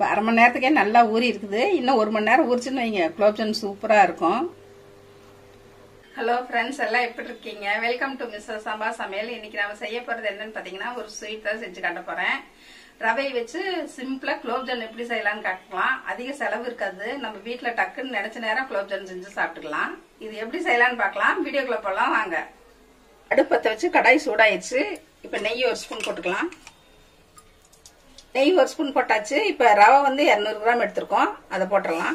இப்போ அரை மணி நேரத்துக்கே நல்லா ஊறி இருக்குது இன்னும் ஒரு மணி நேரம் ஊறிச்சுன்னு வைங்க குலோப்ஜான் சூப்பராக இருக்கும் ஹலோ ஃப்ரெண்ட்ஸ் எல்லாம் எப்படி இருக்கீங்க வெல்கம் டு மிஸ்ஸஸ் சம்பா சமையல் இன்னைக்கு நாம செய்ய போறது என்னன்னு பாத்தீங்கன்னா ஒரு ஸ்வீட் தான் செஞ்சு காட்ட போறேன் ரவை வச்சு சிம்பிளா குலோப்ஜான் எப்படி செய்யலாம்னு காட்டலாம் அதிக செலவு இருக்காது நம்ம வீட்ல டக்குன்னு நினைச்ச நேரம் குலோப்ஜான் செஞ்சு சாப்பிட்டுக்கலாம் இது எப்படி செய்யலாம்னு பார்க்கலாம் வீடியோக்குள்ள போலாம் வாங்க அடுப்பத்தை வச்சு கடாய் சூடாயிடுச்சு இப்ப நெய் ஒரு ஸ்பூன் போட்டுக்கலாம் நெய் ஒரு ஸ்பூன் போட்டாச்சு இப்ப ரவை வந்து இரநூறு கிராம் எடுத்திருக்கோம் அதை போட்டுடலாம்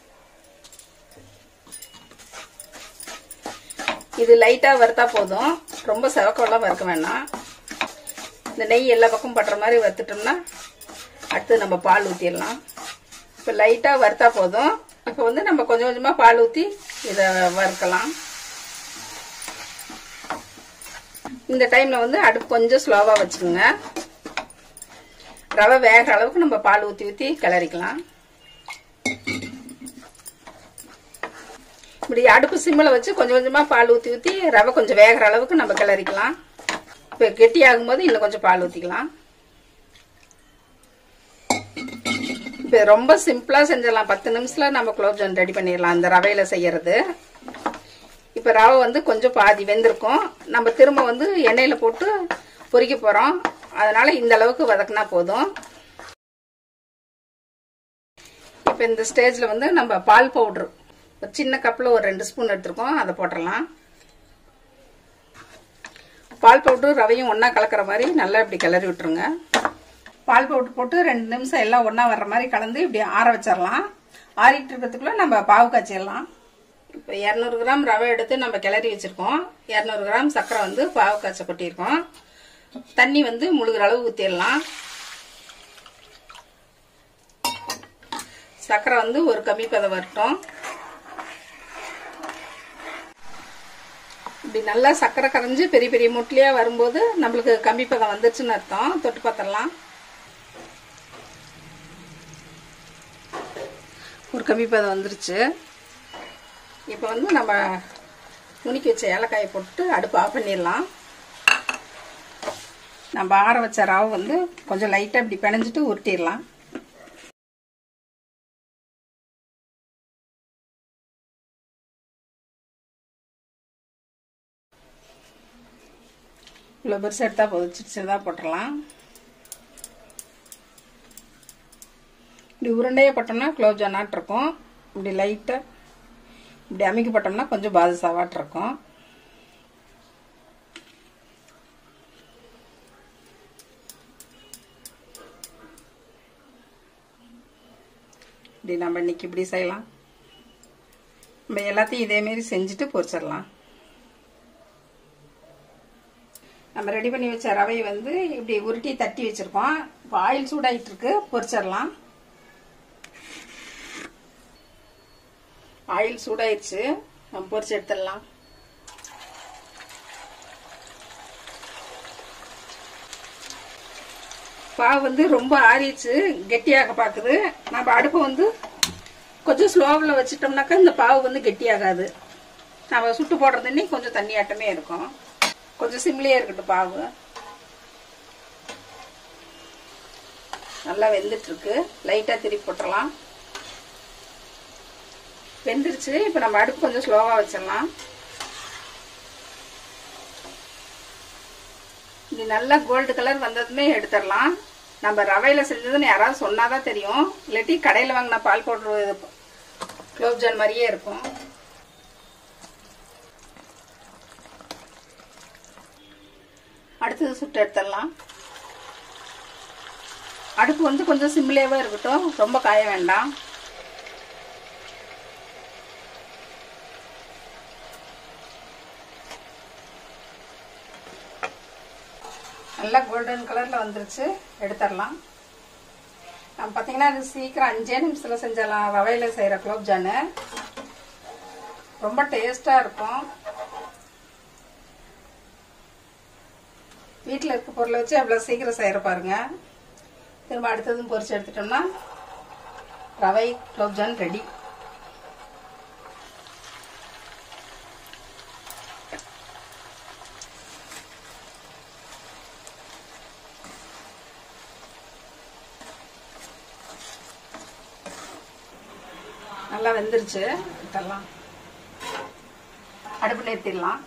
இது லைட்டா வறுத்தா போதும் ரொம்ப செவக்கெல்லாம் வறுக்க வேணாம் இந்த நெய் எல்லா பக்கம் பட்டுற மாதிரி வறுத்துட்டோம்னா அடுத்து நம்ம பால் ஊற்றிடலாம் இப்போ லைட்டாக வறுத்தா போதும் இப்போ வந்து நம்ம கொஞ்சம் கொஞ்சமாக பால் ஊற்றி இதை வறுக்கலாம் இந்த டைமில் வந்து அடுப்பு கொஞ்சம் ஸ்லோவாக வச்சுக்கோங்க ரவை வேகிற அளவுக்கு நம்ம பால் ஊற்றி ஊற்றி கிளறிக்கலாம் இப்படி அடுப்பு சிம்மில் வச்சு கொஞ்சம் கொஞ்சமாக பால் ஊற்றி ஊற்றி ரவை கொஞ்சம் வேகிற அளவுக்கு நம்ம கிளறிக்கலாம் இப்போ கெட்டி ஆகும்போது இன்னும் கொஞ்சம் பால் ஊற்றிக்கலாம் இப்போ ரொம்ப சிம்பிளாக செஞ்சிடலாம் பத்து நிமிஷத்தில் நம்ம குலோப்ஜான் ரெடி பண்ணிடலாம் அந்த ரவையில் செய்யறது இப்போ ரவை வந்து கொஞ்சம் பாதி வெந்திருக்கும் நம்ம திரும்ப வந்து எண்ணெயில் போட்டு பொரிக்க போகிறோம் அதனால இந்த அளவுக்கு வதக்குனா போதும் இப்போ இந்த ஸ்டேஜில் வந்து நம்ம பால் பவுட்ரு ஒரு சின்ன கப்பில் ஒரு ரெண்டு ஸ்பூன் எடுத்துருக்கோம் அதை போட்டுடலாம் பால் பவுட்ரு ரவையும் ஒன்றா கலக்கிற மாதிரி நல்லா இப்படி கிளறி விட்டுருங்க பால் பவுட்ரு போட்டு ரெண்டு நிமிஷம் எல்லாம் ஒன்றா வர்ற மாதிரி கலந்து இப்படி ஆற வச்சிடலாம் ஆறிட்டு இருக்கிறதுக்குள்ள நம்ம பாவு காய்ச்சிடலாம் இப்போ இரநூறு கிராம் ரவை எடுத்து நம்ம கிளறி வச்சுருக்கோம் இரநூறு கிராம் சர்க்கரை வந்து பாவு காய்ச்ச கொட்டியிருக்கோம் தண்ணி வந்து முழுகிற அளவு ஊற்றிடலாம் சர்க்கரை வந்து ஒரு கம்மி பதம் வரட்டும் இப்படி நல்லா சர்க்கரை கரைஞ்சி பெரிய பெரிய முட்லியா வரும்போது நம்மளுக்கு கம்பி பதம் வந்துருச்சுன்னு அர்த்தம் தொட்டு பார்த்துடலாம் ஒரு கம்பி பதம் வந்துருச்சு இப்போ வந்து நம்ம நுணுக்கி வச்ச ஏலக்காயை போட்டு அடுப்பு ஆஃப் பண்ணிடலாம் நம்ம ஆற வச்ச ரவை வந்து கொஞ்சம் லைட்டாக இப்படி பிணைஞ்சிட்டு உருட்டிடலாம் இவ்வளோ பெருசு எடுத்தால் போதும் சின்ன சின்னதாக போட்டுடலாம் இப்படி உருண்டையாக போட்டோம்னா குலோப்ஜானாட் இருக்கும் இப்படி லைட்டாக இப்படி அமைக்க போட்டோம்னா கொஞ்சம் பாதுசாவாட் இருக்கும் இப்படி நம்ம இன்னைக்கு இப்படி செய்யலாம் நம்ம எல்லாத்தையும் இதேமாரி செஞ்சுட்டு பொரிச்சிடலாம் நம்ம ரெடி பண்ணி வச்ச ரவையை வந்து இப்படி உருட்டி தட்டி வச்சிருக்கோம் இப்போ ஆயில் சூடாயிட்டு இருக்கு பொரிச்சிடலாம் ஆயில் சூடாயிடுச்சு நம்ம பொரிச்சு எடுத்துடலாம் பாவு வந்து ரொம்ப ஆறிடுச்சு கெட்டியாக பார்க்குது நம்ம அடுப்பை வந்து கொஞ்சம் ஸ்லோவில் வச்சிட்டோம்னாக்கா இந்த பாவு வந்து கெட்டியாகாது நம்ம சுட்டு போடுற தண்ணி கொஞ்சம் தண்ணியாட்டமே இருக்கும் கொஞ்சம் சிம்லியே இருக்கட்டும் பாவு நல்லா வெந்துட்டு இருக்கு லைட்டா திருப்பி போட்டுடலாம் வெந்துருச்சு இப்ப நம்ம அடுப்பு கொஞ்சம் ஸ்லோவா வச்சிடலாம் இது நல்லா கோல்டு கலர் வந்ததுமே எடுத்துடலாம் நம்ம ரவையில செஞ்சதுன்னு யாராவது சொன்னாதான் தெரியும் இல்லாட்டி கடையில் வாங்கின பால் பவுடர் குலோப்ஜான் மாதிரியே இருக்கும் அடுத்தது சுட்டு எடுத்துடலாம் அடுப்பு வந்து கொஞ்சம் சிம்லேயே இருக்கட்டும் ரொம்ப காய வேண்டாம் நல்லா கோல்டன் கலரில் வந்துருச்சு எடுத்துடலாம் நம்ம பார்த்தீங்கன்னா இது சீக்கிரம் அஞ்சே நிமிஷத்தில் செஞ்சிடலாம் ரவையில் செய்கிற குலோப்ஜானு ரொம்ப டேஸ்ட்டாக இருக்கும் வீட்டில் இருக்க பொருளை வச்சு அவ்வளோ சீக்கிரம் செய்கிற பாருங்க திரும்ப அடுத்ததும் பொரிச்சு எடுத்துட்டோம்னா ரவை குலோப்ஜான் ரெடி நல்லா வெந்துருச்சு இதெல்லாம் அடுப்பு நிறுத்திடலாம்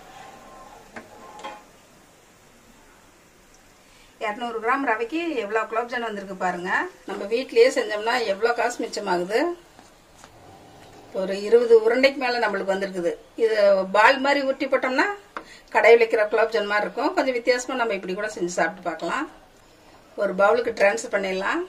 இரநூறு கிராம் ரவைக்கு எவ்வளோ குலோப்ஜான் வந்திருக்கு பாருங்க நம்ம வீட்லயே செஞ்சோம்னா எவ்வளோ காசு மிச்சமாகுது ஒரு இருபது உருண்டைக்கு மேலே நம்மளுக்கு வந்திருக்குது இது பால் மாதிரி உருட்டி போட்டோம்னா கடையில் வைக்கிற குலோப்ஜான் மாதிரி இருக்கும் கொஞ்சம் வித்தியாசமாக நம்ம இப்படி கூட செஞ்சு சாப்பிட்டு பார்க்கலாம் ஒரு பவுலுக்கு ட்ரான்ஸ்ஃபர் பண்ணிடலாம்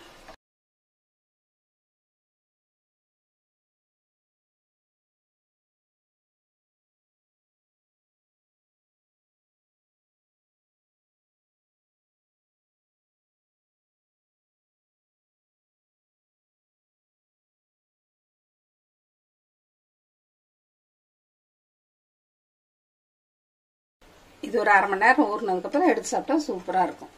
இது ஒரு அரை மணி நேரம் ஊறினதுக்கப்புறம் எடுத்து சாப்பிட்டா சூப்பராக இருக்கும்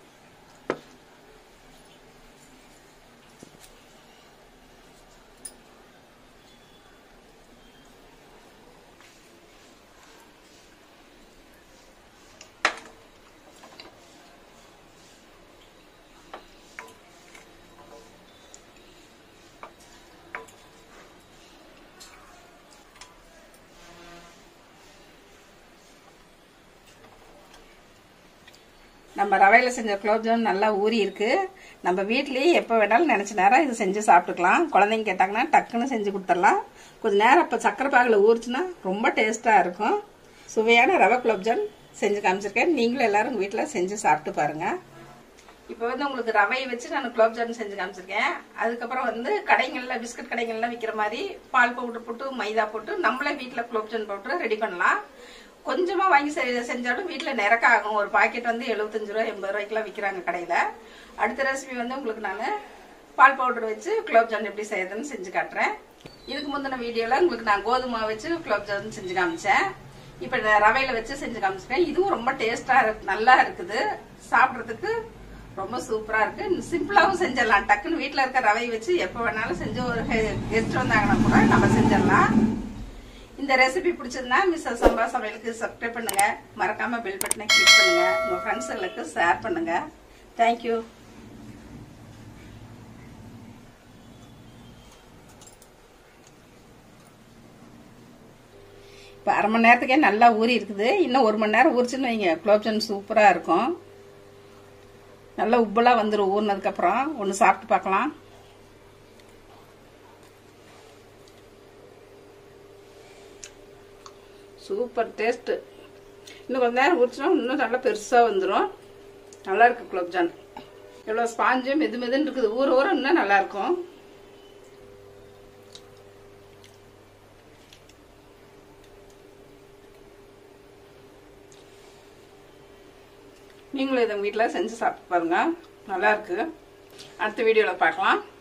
நம்ம ரவையில் செஞ்ச குலோப்ஜாம் நல்லா ஊறி இருக்கு நம்ம வீட்லயே எப்போ வேணாலும் நினச்ச நேரம் இது செஞ்சு சாப்பிட்டுக்கலாம் குழந்தைங்க கேட்டாங்கன்னா டக்குன்னு செஞ்சு கொடுத்துடலாம் கொஞ்சம் நேரம் இப்போ சக்கரை பாகில் ஊறிச்சுன்னா ரொம்ப டேஸ்ட்டாக இருக்கும் சுவையான ரவை குலோப்ஜாம் செஞ்சு காமிச்சிருக்கேன் நீங்களும் எல்லாரும் உங்கள் வீட்டில் செஞ்சு சாப்பிட்டு பாருங்க இப்போ வந்து உங்களுக்கு ரவையை வச்சு நான் குலோப்ஜாம் செஞ்சு காமிச்சிருக்கேன் அதுக்கப்புறம் வந்து கடைகளில் பிஸ்கட் கடைகள்லாம் விற்கிற மாதிரி பால் பவுடர் போட்டு மைதா போட்டு நம்மளே வீட்டில் குலோப்ஜாம் பவுடர் ரெடி பண்ணலாம் கொஞ்சமா வாங்கி செ- செஞ்சாலும் வீட்டுல நிறக்க ஆகும் ஒரு பாக்கெட் வந்து எழுபத்தஞ்சு ரூபா எண்பது ரூபாய்க்குலாம் விற்கிறாங்க கடையில அடுத்த ரெசிபி வந்து உங்களுக்கு நான் பால் பவுடர் வச்சு குலோப் ஜாமுன் எப்படி செய்யறதுன்னு செஞ்சு காட்டுறேன் இதுக்கு முந்தின வீடியோல உங்களுக்கு நான் கோதுமை வச்சு குலோப் ஜாமுன் செஞ்சு காமிச்சேன் இப்ப இந்த ரவையில வச்சு செஞ்சு காமிச்சிருக்கேன் இதுவும் ரொம்ப டேஸ்டா நல்லா இருக்குது சாப்பிடுறதுக்கு ரொம்ப சூப்பரா இருக்கு சிம்பிளாவும் செஞ்சிடலாம் டக்குன்னு வீட்ல இருக்க ரவை வச்சு எப்ப வேணாலும் செஞ்சு ஒரு கெஸ்ட் வந்தாங்கன்னா கூட நம்ம செஞ்சிடலாம் இந்த ரெசிபி பிடிச்சிருந்தா மிஸ் சம்பா சமையலுக்கு சப்ஸ்கிரைப் பண்ணுங்க மறக்காம பெல் பட்டனை கிளிக் பண்ணுங்க உங்க ஃப்ரெண்ட்ஸுங்களுக்கு ஷேர் பண்ணுங்க தேங்க்யூ இப்போ அரை மணி நேரத்துக்கே நல்லா ஊறி இருக்குது இன்னும் ஒரு மணி நேரம் ஊறிச்சுன்னு வைங்க குலோப்ஜான் சூப்பராக இருக்கும் நல்லா உப்பெல்லாம் வந்துடும் ஊறினதுக்கப்புறம் ஒன்று சாப்பிட்டு பார்க்கலாம் சூப்பர் டேஸ்ட்டு இன்னும் கொஞ்ச நேரம் ஊற்றினா இன்னும் நல்லா பெருசாக வந்துடும் நல்லா இருக்கு குலோப்ஜான் எவ்வளோ ஸ்பாஞ்சு மெது மெதுன்னு இருக்குது ஊற ஊற இன்னும் நல்லா இருக்கும் நீங்களும் இதை வீட்டில் செஞ்சு சாப்பிட்டு பாருங்க நல்லா இருக்கு அடுத்த வீடியோவில் பார்க்கலாம்